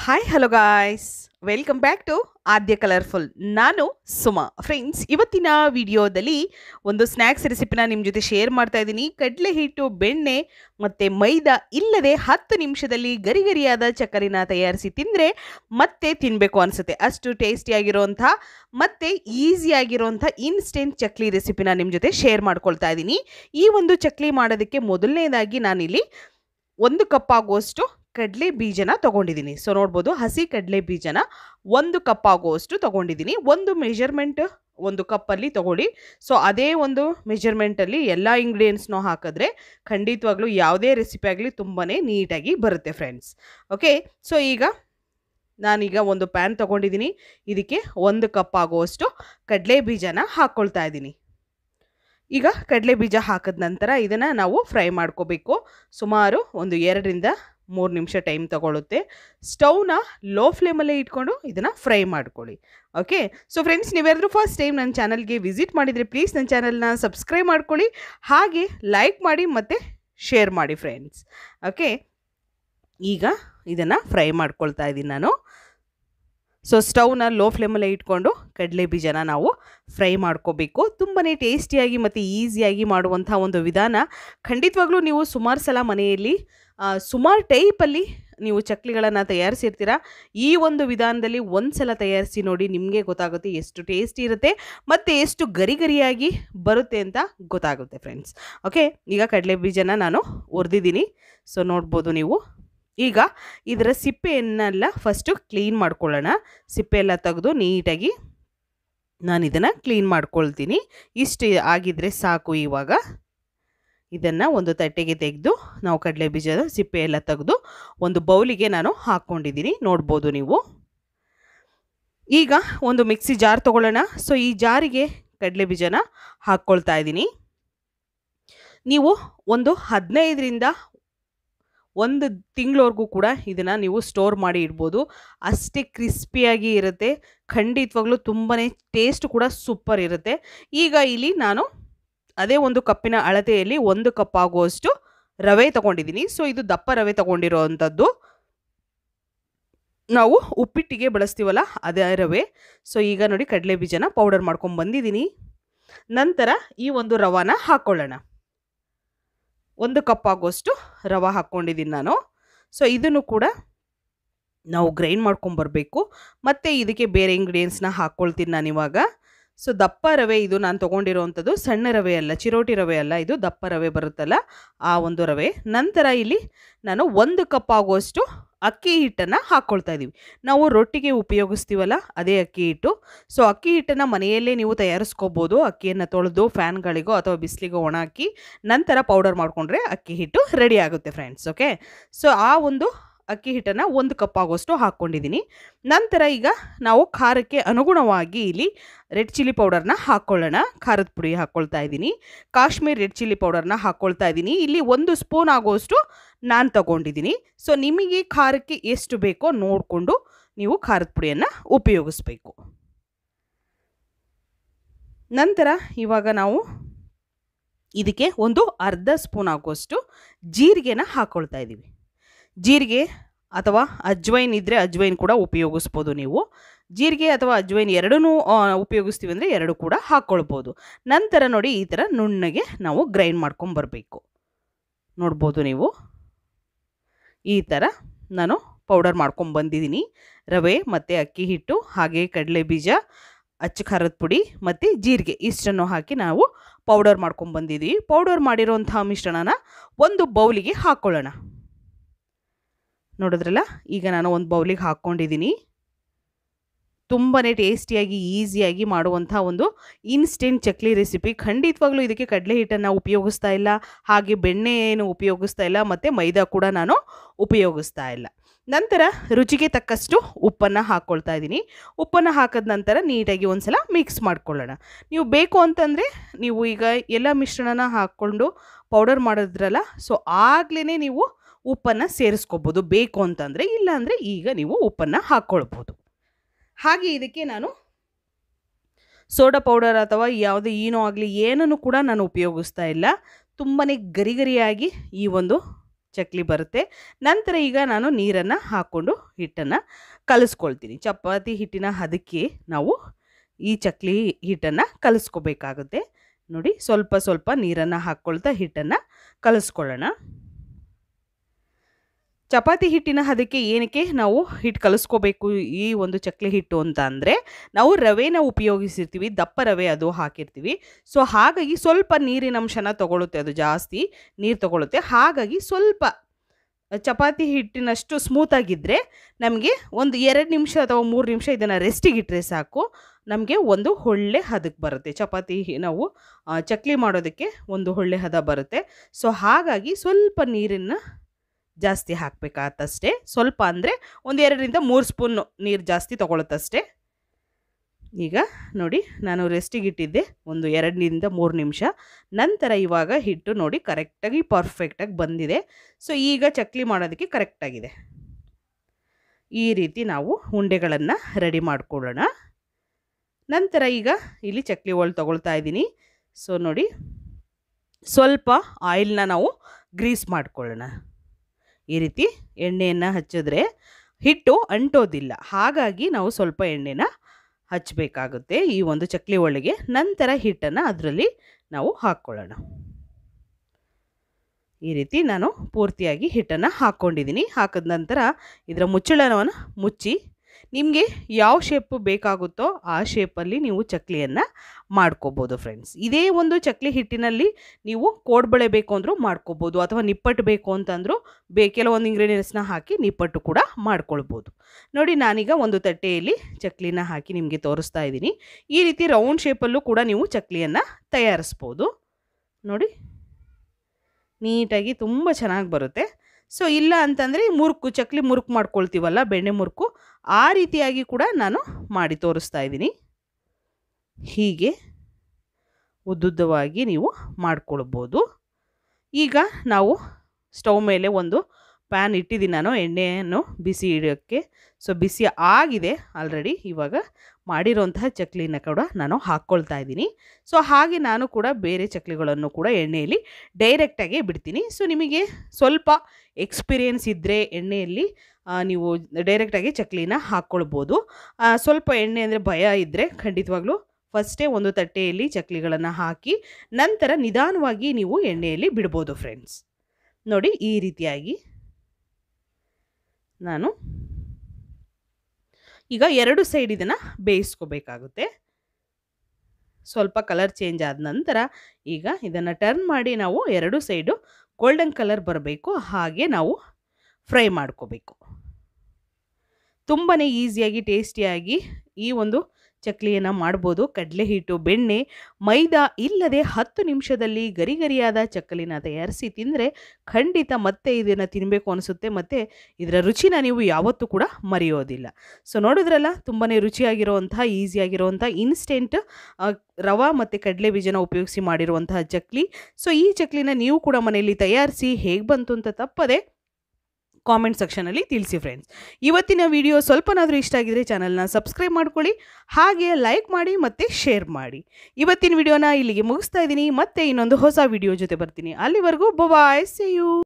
hi hello guys welcome back to Aadya colourful ನಾನು Suma friends ಇವತ್ತಿನ ವಿಡಿಯೋದಲ್ಲಿ ಒಂದು ಸ್ನ್ಯಾಕ್ಸ್ ರೆಸಿಪಿನ ನಿಮ್ಮ ಜೊತೆ ಶೇರ್ ಮಾಡ್ತಾ ಇದ್ದೀನಿ ಕಡಲೆ ಹಿಟ್ಟು ಬೆಣ್ಣೆ ಮತ್ತು ಮೈದಾ ಇಲ್ಲದೆ ಹತ್ತು ನಿಮಿಷದಲ್ಲಿ ಗರಿಗರಿಯಾದ ಚಕ್ಕರಿನ ತಯಾರಿಸಿ ತಿಂದರೆ ಮತ್ತೆ ತಿನ್ನಬೇಕು ಅನಿಸುತ್ತೆ ಅಷ್ಟು ಟೇಸ್ಟಿಯಾಗಿರೋಂಥ ಮತ್ತು ಈಸಿಯಾಗಿರೋಂಥ ಇನ್ಸ್ಟೆಂಟ್ ಚಕ್ಲಿ ರೆಸಿಪಿನ ನಿಮ್ಮ ಜೊತೆ ಶೇರ್ ಮಾಡ್ಕೊಳ್ತಾ ಇದ್ದೀನಿ ಈ ಒಂದು ಚಕ್ಲಿ ಮಾಡೋದಕ್ಕೆ ಮೊದಲನೇದಾಗಿ ನಾನಿಲ್ಲಿ ಒಂದು ಕಪ್ ಆಗುವಷ್ಟು ಕಡಲೆ ಬೀಜನ ತೊಗೊಂಡಿದ್ದೀನಿ ಸೊ ನೋಡ್ಬೋದು ಹಸಿ ಕಡಲೆ ಬೀಜನ ಒಂದು ಕಪ್ ಆಗುವಷ್ಟು ತೊಗೊಂಡಿದ್ದೀನಿ ಒಂದು ಮೆಷರ್ಮೆಂಟ್ ಒಂದು ಕಪ್ಪಲ್ಲಿ ತೊಗೊಳ್ಳಿ ಸೊ ಅದೇ ಒಂದು ಮೆಷರ್ಮೆಂಟಲ್ಲಿ ಎಲ್ಲ ಇಂಗ್ರೀಡಿಯೆಂಟ್ಸ್ನೂ ಹಾಕಿದ್ರೆ ಖಂಡಿತವಾಗ್ಲೂ ಯಾವುದೇ ರೆಸಿಪಿ ಆಗಲಿ ತುಂಬಾ ನೀಟಾಗಿ ಬರುತ್ತೆ ಫ್ರೆಂಡ್ಸ್ ಓಕೆ ಸೊ ಈಗ ನಾನೀಗ ಒಂದು ಪ್ಯಾನ್ ತೊಗೊಂಡಿದ್ದೀನಿ ಇದಕ್ಕೆ ಒಂದು ಕಪ್ ಆಗುವಷ್ಟು ಕಡಲೆ ಬೀಜನ ಹಾಕ್ಕೊಳ್ತಾ ಇದ್ದೀನಿ ಈಗ ಕಡಲೆ ಬೀಜ ಹಾಕಿದ ನಂತರ ಇದನ್ನು ನಾವು ಫ್ರೈ ಮಾಡ್ಕೋಬೇಕು ಸುಮಾರು ಒಂದು ಎರಡರಿಂದ ಮೂರು ನಿಮಿಷ ಟೈಮ್ ತಗೊಳ್ಳುತ್ತೆ ಸ್ಟವ್ನ ಲೋ ಫ್ಲೇಮಲ್ಲೇ ಇಟ್ಕೊಂಡು ಇದನ್ನು ಫ್ರೈ ಮಾಡ್ಕೊಳ್ಳಿ ಓಕೆ ಸೊ ಫ್ರೆಂಡ್ಸ್ ನೀವ್ಯಾರಾದ್ರೂ ಫಸ್ಟ್ ಟೈಮ್ ನನ್ನ ಚಾನಲ್ಗೆ ವಿಸಿಟ್ ಮಾಡಿದರೆ ಪ್ಲೀಸ್ ನನ್ನ ಚಾನಲ್ನ ಸಬ್ಸ್ಕ್ರೈಬ್ ಮಾಡ್ಕೊಳ್ಳಿ ಹಾಗೆ ಲೈಕ್ ಮಾಡಿ ಮತ್ತು ಶೇರ್ ಮಾಡಿ ಫ್ರೆಂಡ್ಸ್ ಓಕೆ ಈಗ ಇದನ್ನು ಫ್ರೈ ಮಾಡ್ಕೊಳ್ತಾ ಇದ್ದೀನಿ ನಾನು ಸೊ ಸ್ಟವ್ನ ಲೋ ಫ್ಲೇಮಲ್ಲೇ ಇಟ್ಕೊಂಡು ಕಡಲೆ ಬೀಜನ ನಾವು ಫ್ರೈ ಮಾಡ್ಕೋಬೇಕು ತುಂಬಾ ಟೇಸ್ಟಿಯಾಗಿ ಮತ್ತು ಈಸಿಯಾಗಿ ಮಾಡುವಂಥ ಒಂದು ವಿಧಾನ ಖಂಡಿತವಾಗ್ಲೂ ನೀವು ಸುಮಾರು ಸಲ ಮನೆಯಲ್ಲಿ ಸುಮಾರು ಟೈಪಲ್ಲಿ ನೀವು ಚಕ್ಲಿಗಳನ್ನು ತಯಾರಿಸಿರ್ತೀರ ಈ ಒಂದು ವಿಧಾನದಲ್ಲಿ ಒಂದು ಸಲ ತಯಾರಿಸಿ ನೋಡಿ ನಿಮಗೆ ಗೊತ್ತಾಗುತ್ತೆ ಎಷ್ಟು ಟೇಸ್ಟಿ ಇರುತ್ತೆ ಮತ್ತು ಎಷ್ಟು ಗರಿ ಗರಿಯಾಗಿ ಬರುತ್ತೆ ಅಂತ ಗೊತ್ತಾಗುತ್ತೆ ಫ್ರೆಂಡ್ಸ್ ಓಕೆ ಈಗ ಕಡಲೆ ಬೀಜನ ನಾನು ಹುರಿದಿದ್ದೀನಿ ಸೊ ನೋಡ್ಬೋದು ನೀವು ಈಗ ಇದರ ಸಿಪ್ಪೆಯನ್ನೆಲ್ಲ ಫಸ್ಟು ಕ್ಲೀನ್ ಮಾಡ್ಕೊಳ್ಳೋಣ ಸಿಪ್ಪೆ ಎಲ್ಲ ತೆಗೆದು ನೀಟಾಗಿ ನಾನು ಇದನ್ನು ಕ್ಲೀನ್ ಮಾಡ್ಕೊಳ್ತೀನಿ ಇಷ್ಟು ಆಗಿದ್ರೆ ಸಾಕು ಇವಾಗ ಇದನ್ನು ಒಂದು ತಟ್ಟೆಗೆ ತೆಗೆದು ನಾವು ಕಡಲೆ ಬೀಜದ ಸಿಪ್ಪೆ ಎಲ್ಲ ತೆಗೆದು ಒಂದು ಬೌಲಿಗೆ ನಾನು ಹಾಕ್ಕೊಂಡಿದ್ದೀನಿ ನೋಡ್ಬೋದು ನೀವು ಈಗ ಒಂದು ಮಿಕ್ಸಿ ಜಾರ್ ತೊಗೊಳ್ಳೋಣ ಸೊ ಈ ಜಾರಿಗೆ ಕಡಲೆ ಬೀಜನ ಹಾಕ್ಕೊಳ್ತಾ ಇದ್ದೀನಿ ನೀವು ಒಂದು ಹದಿನೈದರಿಂದ ಒಂದು ತಿಂಗಳವರೆಗೂ ಕೂಡ ಇದನ್ನು ನೀವು ಸ್ಟೋರ್ ಮಾಡಿ ಇಡ್ಬೋದು ಅಷ್ಟೇ ಕ್ರಿಸ್ಪಿಯಾಗಿ ಇರುತ್ತೆ ಖಂಡಿತವಾಗ್ಲೂ ತುಂಬಾ ಟೇಸ್ಟ್ ಕೂಡ ಸೂಪರ್ ಇರುತ್ತೆ ಈಗ ಇಲ್ಲಿ ನಾನು ಅದೇ ಒಂದು ಕಪ್ಪಿನ ಅಳತೆಯಲ್ಲಿ ಒಂದು ಕಪ್ ಆಗುವಷ್ಟು ರವೆ ತಗೊಂಡಿದ್ದೀನಿ ಸೊ ಇದು ದಪ್ಪ ರವೆ ತಗೊಂಡಿರೋ ಅಂಥದ್ದು ನಾವು ಉಪ್ಪಿಟ್ಟಿಗೆ ಬಳಸ್ತೀವಲ್ಲ ಅದೇ ರವೆ ಸೊ ಈಗ ನೋಡಿ ಕಡಲೆ ಬೀಜನ ಪೌಡರ್ ಮಾಡ್ಕೊಂಡು ಬಂದಿದ್ದೀನಿ ನಂತರ ಈ ಒಂದು ರವಾನ ಹಾಕ್ಕೊಳ್ಳೋಣ ಒಂದು ಕಪ್ ಆಗುವಷ್ಟು ರವೆ ಹಾಕ್ಕೊಂಡಿದ್ದೀನಿ ನಾನು ಸೊ ಇದನ್ನು ಕೂಡ ನಾವು ಗ್ರೈಂಡ್ ಮಾಡ್ಕೊಂಬರ್ಬೇಕು ಮತ್ತು ಇದಕ್ಕೆ ಬೇರೆ ಇಂಗ್ರೀಡಿಯೆಂಟ್ಸ್ನ ಹಾಕ್ಕೊಳ್ತೀನಿ ನಾನು ಇವಾಗ ಸೊ ದಪ್ಪ ರವೆ ಇದು ನಾನು ತೊಗೊಂಡಿರೋವಂಥದ್ದು ಸಣ್ಣ ರವೆ ಅಲ್ಲ ಚಿರೋಟಿ ರವೆ ಅಲ್ಲ ಇದು ದಪ್ಪ ರವೆ ಬರುತ್ತಲ್ಲ ಆ ಒಂದು ರವೆ ನಂತರ ಇಲ್ಲಿ ನಾನು ಒಂದು ಕಪ್ ಆಗುವಷ್ಟು ಅಕ್ಕಿ ಹಿಟ್ಟನ್ನು ಹಾಕ್ಕೊಳ್ತಾ ಇದ್ದೀವಿ ನಾವು ರೊಟ್ಟಿಗೆ ಉಪಯೋಗಿಸ್ತೀವಲ್ಲ ಅದೇ ಅಕ್ಕಿ ಹಿಟ್ಟು ಸೊ ಅಕ್ಕಿ ಹಿಟ್ಟನ್ನು ಮನೆಯಲ್ಲೇ ನೀವು ತಯಾರಿಸ್ಕೋಬೋದು ಅಕ್ಕಿಯನ್ನು ತೊಳೆದು ಫ್ಯಾನ್ಗಳಿಗೋ ಅಥವಾ ಬಿಸಿಲಿಗೋ ಒಣ ಹಾಕಿ ನಂತರ ಪೌಡರ್ ಮಾಡಿಕೊಂಡ್ರೆ ಅಕ್ಕಿ ಹಿಟ್ಟು ರೆಡಿ ಆಗುತ್ತೆ ಫ್ರೆಂಡ್ಸ್ ಓಕೆ ಸೊ ಆ ಒಂದು ಅಕ್ಕಿ ಹಿಟ್ಟನ್ನು ಒಂದು ಕಪ್ ಆಗೋಷ್ಟು ಹಾಕ್ಕೊಂಡಿದ್ದೀನಿ ನಂತರ ಈಗ ನಾವು ಖಾರಕ್ಕೆ ಅನುಗುಣವಾಗಿ ಇಲ್ಲಿ ರೆಡ್ ಚಿಲ್ಲಿ ಪೌಡರ್ನ ಹಾಕ್ಕೊಳ್ಳೋಣ ಖಾರದ ಪುಡಿ ಹಾಕ್ಕೊಳ್ತಾ ಇದ್ದೀನಿ ಕಾಶ್ಮೀರ್ ರೆಡ್ ಚಿಲ್ಲಿ ಪೌಡರ್ನ ಹಾಕ್ಕೊಳ್ತಾ ಇದ್ದೀನಿ ಇಲ್ಲಿ ಒಂದು ಸ್ಪೂನ್ ಆಗೋಷ್ಟು ನಾನು ತಗೊಂಡಿದ್ದೀನಿ ಸೊ ನಿಮಗೆ ಖಾರಕ್ಕೆ ಎಷ್ಟು ಬೇಕೋ ನೋಡಿಕೊಂಡು ನೀವು ಖಾರದ ಪುಡಿಯನ್ನು ಉಪಯೋಗಿಸ್ಬೇಕು ನಂತರ ಇವಾಗ ನಾವು ಇದಕ್ಕೆ ಒಂದು ಅರ್ಧ ಸ್ಪೂನ್ ಆಗುವಷ್ಟು ಜೀರಿಗೆನ ಹಾಕ್ಕೊಳ್ತಾ ಇದ್ದೀವಿ ಜೀರಿಗೆ ಅಥವಾ ಅಜ್ವೈನ್ ಇದ್ದರೆ ಅಜ್ವೈನ್ ಕೂಡ ಉಪಯೋಗಿಸ್ಬೋದು ನೀವು ಜೀರಿಗೆ ಅಥವಾ ಅಜ್ವೈನ್ ಎರಡೂ ಉಪಯೋಗಿಸ್ತೀವಿ ಅಂದರೆ ಎರಡು ಕೂಡ ಹಾಕ್ಕೊಳ್ಬೋದು ನಂತರ ನೋಡಿ ಈ ಥರ ನುಣ್ಣಗೆ ನಾವು ಗ್ರೈಂಡ್ ಮಾಡ್ಕೊಂಬರ್ಬೇಕು ನೋಡ್ಬೋದು ನೀವು ಈ ಥರ ನಾನು ಪೌಡರ್ ಮಾಡ್ಕೊಂಬಂದಿದ್ದೀನಿ ರವೆ ಮತ್ತು ಅಕ್ಕಿ ಹಿಟ್ಟು ಹಾಗೆ ಕಡಲೆ ಬೀಜ ಅಚ್ಚ ಖಾರದ ಪುಡಿ ಮತ್ತು ಜೀರಿಗೆ ಇಷ್ಟನ್ನು ಹಾಕಿ ನಾವು ಪೌಡರ್ ಮಾಡ್ಕೊಂಬಂದಿದ್ದೀವಿ ಪೌಡರ್ ಮಾಡಿರೋಂಥ ಮಿಶ್ರಣನ ಒಂದು ಬೌಲಿಗೆ ಹಾಕ್ಕೊಳ್ಳೋಣ ನೋಡಿದ್ರಲ್ಲ ಈಗ ನಾನು ಒಂದು ಬೌಲಿಗೆ ಹಾಕ್ಕೊಂಡಿದ್ದೀನಿ ತುಂಬಾ ಟೇಸ್ಟಿಯಾಗಿ ಈಸಿಯಾಗಿ ಮಾಡುವಂಥ ಒಂದು ಇನ್ಸ್ಟೆಂಟ್ ಚಕ್ಲಿ ರೆಸಿಪಿ ಖಂಡಿತವಾಗ್ಲೂ ಇದಕ್ಕೆ ಕಡಲೆ ಹಿಟ್ಟನ್ನು ಉಪಯೋಗಿಸ್ತಾ ಇಲ್ಲ ಹಾಗೆ ಬೆಣ್ಣೆ ಏನು ಉಪಯೋಗಿಸ್ತಾ ಇಲ್ಲ ಮತ್ತು ಮೈದಾ ಕೂಡ ನಾನು ಉಪಯೋಗಿಸ್ತಾ ಇಲ್ಲ ನಂತರ ರುಚಿಗೆ ತಕ್ಕಷ್ಟು ಉಪ್ಪನ್ನು ಹಾಕ್ಕೊಳ್ತಾ ಇದ್ದೀನಿ ಉಪ್ಪನ್ನು ಹಾಕಿದ ನಂತರ ನೀಟಾಗಿ ಒಂದು ಸಲ ಮಿಕ್ಸ್ ಮಾಡ್ಕೊಳ್ಳೋಣ ನೀವು ಬೇಕು ಅಂತಂದರೆ ನೀವು ಈಗ ಎಲ್ಲ ಮಿಶ್ರಣನ ಹಾಕ್ಕೊಂಡು ಪೌಡರ್ ಮಾಡಿದ್ರಲ್ಲ ಸೊ ಆಗಲೇ ನೀವು ಉಪ್ಪನ್ನು ಸೇರಿಸ್ಕೋಬೋದು ಬೇಕು ಅಂತಂದರೆ ಇಲ್ಲಾಂದರೆ ಈಗ ನೀವು ಉಪ್ಪನ್ನು ಹಾಕ್ಕೊಳ್ಬೋದು ಹಾಗೆ ಇದಕ್ಕೆ ನಾನು ಸೋಡಾ ಪೌಡರ್ ಅಥವಾ ಯಾವುದೇ ಏನೋ ಆಗಲಿ ಏನನ್ನು ಕೂಡ ನಾನು ಉಪಯೋಗಿಸ್ತಾ ಇಲ್ಲ ತುಂಬಾ ಗರಿ ಗರಿಯಾಗಿ ಈ ಒಂದು ಚಕ್ಲಿ ಬರುತ್ತೆ ನಂತರ ಈಗ ನಾನು ನೀರನ್ನು ಹಾಕ್ಕೊಂಡು ಹಿಟ್ಟನ್ನು ಕಲಿಸ್ಕೊಳ್ತೀನಿ ಚಪಾತಿ ಹಿಟ್ಟಿನ ಹದಕ್ಕೆ ನಾವು ಈ ಚಕ್ಲಿ ಹಿಟ್ಟನ್ನು ಕಲಿಸ್ಕೋಬೇಕಾಗುತ್ತೆ ನೋಡಿ ಸ್ವಲ್ಪ ಸ್ವಲ್ಪ ನೀರನ್ನು ಹಾಕ್ಕೊಳ್ತಾ ಹಿಟ್ಟನ್ನು ಕಲಿಸ್ಕೊಳ್ಳೋಣ ಚಪಾತಿ ಹಿಟ್ಟಿನ ಹದಕ್ಕೆ ಏನಕ್ಕೆ ನಾವು ಹಿಟ್ಟು ಕಲಿಸ್ಕೋಬೇಕು ಈ ಒಂದು ಚಕ್ಲಿ ಹಿಟ್ಟು ಅಂತ ಅಂದರೆ ನಾವು ರವೆನ ಉಪಯೋಗಿಸಿರ್ತೀವಿ ದಪ್ಪ ರವೆ ಅದು ಹಾಕಿರ್ತೀವಿ ಸೊ ಹಾಗಾಗಿ ಸ್ವಲ್ಪ ನೀರಿನ ಅಂಶನ ತಗೊಳುತ್ತೆ ಅದು ಜಾಸ್ತಿ ನೀರು ತಗೊಳುತ್ತೆ ಹಾಗಾಗಿ ಸ್ವಲ್ಪ ಚಪಾತಿ ಹಿಟ್ಟಿನಷ್ಟು ಸ್ಮೂತಾಗಿದ್ದರೆ ನಮಗೆ ಒಂದು ಎರಡು ನಿಮಿಷ ಅಥವಾ ಮೂರು ನಿಮಿಷ ಇದನ್ನು ರೆಸ್ಟಿಗೆ ಇಟ್ಟರೆ ಸಾಕು ನಮಗೆ ಒಂದು ಒಳ್ಳೆ ಹದಕ್ಕೆ ಬರುತ್ತೆ ಚಪಾತಿ ನಾವು ಚಕ್ಲಿ ಮಾಡೋದಕ್ಕೆ ಒಂದು ಒಳ್ಳೆ ಹದ ಬರುತ್ತೆ ಸೊ ಹಾಗಾಗಿ ಸ್ವಲ್ಪ ನೀರನ್ನು ಜಾಸ್ತಿ ಹಾಕಬೇಕಾಗತ್ತಷ್ಟೇ ಸ್ವಲ್ಪ ಅಂದರೆ ಒಂದು ಎರಡರಿಂದ ಮೂರು ಸ್ಪೂನ್ ನೀರು ಜಾಸ್ತಿ ತೊಗೊಳುತ್ತಷ್ಟೇ ಈಗ ನೋಡಿ ನಾನು ರೆಸ್ಟಿಗೆ ಇಟ್ಟಿದ್ದೆ ಒಂದು ಎರಡರಿಂದ ಮೂರು ನಿಮಿಷ ನಂತರ ಇವಾಗ ಹಿಟ್ಟು ನೋಡಿ ಕರೆಕ್ಟಾಗಿ ಪರ್ಫೆಕ್ಟಾಗಿ ಬಂದಿದೆ ಸೊ ಈಗ ಚಕ್ಲಿ ಮಾಡೋದಕ್ಕೆ ಕರೆಕ್ಟಾಗಿದೆ ಈ ರೀತಿ ನಾವು ಉಂಡೆಗಳನ್ನು ರೆಡಿ ಮಾಡ್ಕೊಳ್ಳೋಣ ನಂತರ ಈಗ ಇಲ್ಲಿ ಚಕ್ಲಿ ಒಳ್ಳು ತೊಗೊಳ್ತಾ ಇದ್ದೀನಿ ಸೊ ನೋಡಿ ಸ್ವಲ್ಪ ಆಯಿಲ್ನ ನಾವು ಗ್ರೀಸ್ ಮಾಡ್ಕೊಳ್ಳೋಣ ಈ ರೀತಿ ಎಣ್ಣೆಯನ್ನು ಹಚ್ಚಿದ್ರೆ ಹಿಟ್ಟು ಅಂಟೋದಿಲ್ಲ ಹಾಗಾಗಿ ನಾವು ಸ್ವಲ್ಪ ಎಣ್ಣೆನ ಹಚ್ಚಬೇಕಾಗುತ್ತೆ ಈ ಒಂದು ಚಕ್ಲಿ ಒಳಗೆ ನಂತರ ಹಿಟ್ಟನ್ನು ಅದರಲ್ಲಿ ನಾವು ಹಾಕ್ಕೊಳ್ಳೋಣ ಈ ರೀತಿ ನಾನು ಪೂರ್ತಿಯಾಗಿ ಹಿಟ್ಟನ್ನು ಹಾಕ್ಕೊಂಡಿದ್ದೀನಿ ಹಾಕಿದ ನಂತರ ಇದರ ಮುಚ್ಚಳವನ್ನು ಮುಚ್ಚಿ ನಿಮಗೆ ಯಾವ ಶೇಪ್ ಬೇಕಾಗುತ್ತೋ ಆ ಶೇಪಲ್ಲಿ ನೀವು ಚಕ್ಲಿಯನ್ನು ಮಾಡ್ಕೋಬೋದು ಫ್ರೆಂಡ್ಸ್ ಇದೇ ಒಂದು ಚಕ್ಲಿ ಹಿಟ್ಟಿನಲ್ಲಿ ನೀವು ಕೋಡ್ಬಳೆ ಬೇಕು ಅಂದರೂ ಮಾಡ್ಕೋಬೋದು ಅಥವಾ ನಿಪ್ಪಟ್ಟು ಬೇಕು ಅಂತಂದರೂ ಬೇ ಕೆಲವೊಂದು ಇಂಗ್ರೀಡಿಯೆಂಟ್ಸ್ನ ಹಾಕಿ ನಿಪ್ಪಟ್ಟು ಕೂಡ ಮಾಡ್ಕೊಳ್ಬೋದು ನೋಡಿ ನಾನೀಗ ಒಂದು ತಟ್ಟೆಯಲ್ಲಿ ಚಕ್ಲಿನ ಹಾಕಿ ನಿಮಗೆ ತೋರಿಸ್ತಾ ಇದ್ದೀನಿ ಈ ರೀತಿ ರೌಂಡ್ ಶೇಪಲ್ಲೂ ಕೂಡ ನೀವು ಚಕ್ಲಿಯನ್ನು ತಯಾರಿಸ್ಬೋದು ನೋಡಿ ನೀಟಾಗಿ ತುಂಬ ಚೆನ್ನಾಗಿ ಬರುತ್ತೆ ಸೊ ಇಲ್ಲ ಅಂತಂದರೆ ಮುರುಕು ಚಕ್ಲಿ ಮುರುಕು ಮಾಡ್ಕೊಳ್ತೀವಲ್ಲ ಬೆಣ್ಣೆ ಮುರುಕು ಆ ರೀತಿಯಾಗಿ ಕೂಡ ನಾನು ಮಾಡಿ ತೋರಿಸ್ತಾ ಇದ್ದೀನಿ ಹೀಗೆ ಉದ್ದುದ್ದವಾಗಿ ನೀವು ಮಾಡ್ಕೊಳ್ಬೋದು ಈಗ ನಾವು ಸ್ಟವ್ ಮೇಲೆ ಒಂದು ಪ್ಯಾನ್ ಇಟ್ಟಿದ್ದೀನಿ ನಾನು ಎಣ್ಣೆಯನ್ನು ಬಿಸಿ ಇಡೋಕ್ಕೆ ಸೊ ಬಿಸಿ ಆಗಿದೆ ಆಲ್ರೆಡಿ ಇವಾಗ ಮಾಡಿರೋಂತಹ ಚಕ್ಲಿನ ಕೂಡ ನಾನು ಹಾಕ್ಕೊಳ್ತಾ ಇದ್ದೀನಿ ಸೊ ಹಾಗೆ ನಾನು ಕೂಡ ಬೇರೆ ಚಕ್ಲಿಗಳನ್ನು ಕೂಡ ಎಣ್ಣೆಯಲ್ಲಿ ಡೈರೆಕ್ಟಾಗಿ ಬಿಡ್ತೀನಿ ಸೊ ನಿಮಗೆ ಸ್ವಲ್ಪ ಎಕ್ಸ್ಪೀರಿಯೆನ್ಸ್ ಇದ್ದರೆ ಎಣ್ಣೆಯಲ್ಲಿ ನೀವು ಡೈರೆಕ್ಟಾಗಿ ಚಕ್ಲಿನ ಹಾಕ್ಕೊಳ್ಬೋದು ಸ್ವಲ್ಪ ಎಣ್ಣೆ ಅಂದರೆ ಭಯ ಇದ್ದರೆ ಖಂಡಿತವಾಗ್ಲೂ ಫಸ್ಟೇ ಒಂದು ತಟ್ಟೆಯಲ್ಲಿ ಚಕ್ಲಿಗಳನ್ನು ಹಾಕಿ ನಂತರ ನಿಧಾನವಾಗಿ ನೀವು ಎಣ್ಣೆಯಲ್ಲಿ ಬಿಡ್ಬೋದು ಫ್ರೆಂಡ್ಸ್ ನೋಡಿ ಈ ರೀತಿಯಾಗಿ ನಾನು ಈಗ ಎರಡು ಸೈಡ್ ಇದನ್ನು ಬೇಯಿಸ್ಕೋಬೇಕಾಗುತ್ತೆ ಸ್ವಲ್ಪ ಕಲರ್ ಚೇಂಜ್ ಆದ ನಂತರ ಈಗ ಇದನ್ನು ಟರ್ನ್ ಮಾಡಿ ನಾವು ಎರಡು ಸೈಡು ಗೋಲ್ಡನ್ ಕಲರ್ ಬರಬೇಕು ಹಾಗೆ ನಾವು ಫ್ರೈ ಮಾಡ್ಕೋಬೇಕು ತುಂಬಾ ಈಸಿಯಾಗಿ ಟೇಸ್ಟಿಯಾಗಿ ಈ ಒಂದು ಚಕ್ಲಿಯನ್ನು ಮಾಡ್ಬೋದು ಕಡಲೆ ಹಿಟ್ಟು ಬೆಣ್ಣೆ ಮೈದಾ ಇಲ್ಲದೆ ಹತ್ತು ನಿಮಿಷದಲ್ಲಿ ಗರಿ ಗರಿಯಾದ ಚಕ್ಕಲಿನ ತಯಾರಿಸಿ ತಿಂದರೆ ಖಂಡಿತ ಮತ್ತೆ ಇದನ್ನು ತಿನ್ನಬೇಕು ಅನಿಸುತ್ತೆ ಮತ್ತು ಇದರ ರುಚಿನ ನೀವು ಯಾವತ್ತೂ ಕೂಡ ಮರೆಯೋದಿಲ್ಲ ಸೊ ನೋಡಿದ್ರಲ್ಲ ತುಂಬಾ ರುಚಿಯಾಗಿರುವಂತಹ ಈಸಿಯಾಗಿರುವಂಥ ಇನ್ಸ್ಟೆಂಟ್ ರವಾ ಮತ್ತು ಕಡಲೆ ಬೀಜನ ಉಪಯೋಗಿಸಿ ಮಾಡಿರುವಂತಹ ಚಕ್ಲಿ ಸೊ ಈ ಚಕ್ಲಿನ ನೀವು ಕೂಡ ಮನೆಯಲ್ಲಿ ತಯಾರಿಸಿ ಹೇಗೆ ಬಂತು ಅಂತ ತಪ್ಪದೆ ಕಾಮೆಂಟ್ ಸೆಕ್ಷನಲ್ಲಿ ತಿಳಿಸಿ ಫ್ರೆಂಡ್ಸ್ ಇವತ್ತಿನ ವಿಡಿಯೋ ಸ್ವಲ್ಪನಾದರೂ ಇಷ್ಟ ಆಗಿದ್ರೆ ಚಾನಲ್ನ ಸಬ್ಸ್ಕ್ರೈಬ್ ಮಾಡ್ಕೊಳ್ಳಿ ಹಾಗೆ ಲೈಕ್ ಮಾಡಿ ಮತ್ತು ಶೇರ್ ಮಾಡಿ ಇವತ್ತಿನ ವಿಡಿಯೋನ ಇಲ್ಲಿಗೆ ಮುಗಿಸ್ತಾ ಇದ್ದೀನಿ ಮತ್ತೆ ಇನ್ನೊಂದು ಹೊಸ ವಿಡಿಯೋ ಜೊತೆ ಬರ್ತೀನಿ ಅಲ್ಲಿವರೆಗೂ ಬಾಯ್ ಸಿ ಯು